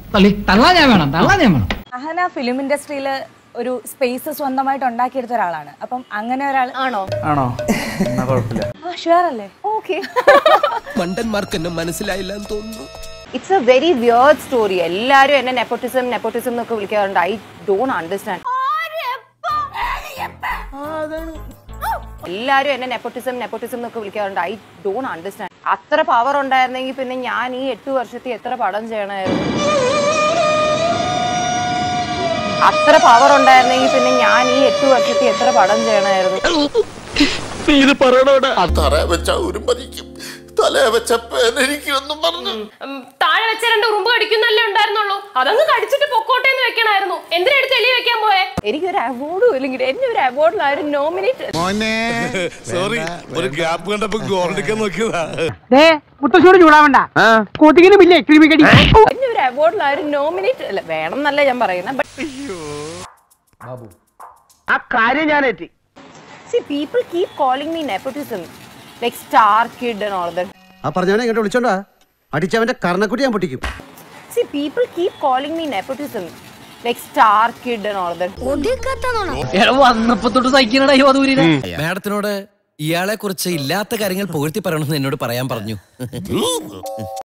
തള്ളി തള്ളാൻ ഞാൻ വേണം തള്ളാൻ ഞാൻ വേണം അഹന ഫിലിം ഇൻഡസ്ട്രിയിൽ ഒരു സ്പേസ് സ്വന്തമായിട്ട് ഉണ്ടാക്കിയെടുത്ത ഒരാളാണ് അപ്പം അങ്ങനെ ഒരാൾ ആണോ ആണോ എന്നാ കുഴപ്പമില്ല ആ ഷുവർ അല്ലേ ഓക്കെ മണ്ടന്മാർക്ക് എന്നെ മനസ്സിലായില്ല എന്ന് തോന്നുന്നു it's a very weird story എല്ലാരും എന്നെ നെപ്പോട്ടിസം നെപ്പോട്ടിസം എന്നൊക്കെ വിളിക്കാറുണ്ട് ഐ ഡോണ്ട് അണ്ടർസ്റ്റാൻഡ് എല്ലാരും എന്നെ നെപ്പോട്ടിസം നെപ്പോട്ടിസം എന്നൊക്കെ വിളിക്കാറുണ്ട് ഐ ഡോണ്ട് അണ്ടർസ്റ്റാൻഡ് അത്ര പവർ ഉണ്ടായിരുന്നെങ്കിൽ പിന്നെ ഞാൻ ഈ എട്ട് വർഷത്തിൽ എത്ര പടം ചെയ്യണമായിരുന്നു അത്ര പവർ ഉണ്ടായിരുന്നെങ്കിൽ പിന്നെ ഞാൻ ഈ എട്ട് വർഷത്തിൽ എത്ര പടം ചെയ്യണമായിരുന്നു തറ വെച്ച ഉരുമ്പരിക്കും തല വെച്ച പേനരിക്കുമെന്നും പറഞ്ഞു ഉം, താഴെ വെച്ച രണ്ട് ഉറുമ്പ് കടിക്കുന്നല്ലേ ഉണ്ടായിരുന്നുള്ളൂ അതങ്ങ് കടിച്ചിട്ട് പൊക്കോട്ടെ എന്ന് വെക്കണായിരുന്നു എന്തിനാ എടുത്ത് എലി വെക്കാൻ പോയെ എനിക്കൊരു അവാർഡും ഇല്ലെങ്കിൽ എന്നെ ഒരു അവാർഡിലാരും നോമിനേറ്റ് സോറി ഒരു ഗ്യാപ്പ് കണ്ടപ്പോ ഗോൾഡിക്കാൻ നോക്കിയതാ മുത്തശ്ശോട് ചൂടാവണ്ട കൊതുകിന് ബില്ലേ ക്രിമിക്കടി എന്നെ ഒരു അവാർഡിലാരും നോമിനേറ്റ് അല്ല വേണം എന്നല്ല ഞാൻ പറയുന്നത് ആ കാര്യം ഞാൻ എത്തി see people keep calling me nepotism like star kid and all that ആ പറഞ്ഞവനെ ഇങ്ങോട്ട് വിളിച്ചോണ്ടാ അടിച്ചവന്റെ കർണക്കുട്ടി ഞാൻ പൊട്ടിക്കും see people keep calling me nepotism like star kid and all that വന്നപ്പോ തൊട്ട് സഹിക്കണടാ ഈ വധൂരിനെ മാഡത്തിനോട് ഇയാളെ കുറിച്ച് ഇല്ലാത്ത കാര്യങ്ങൾ പുകഴ്ത്തി പറയണമെന്ന് എന്നോട് പറയാൻ പറഞ്ഞു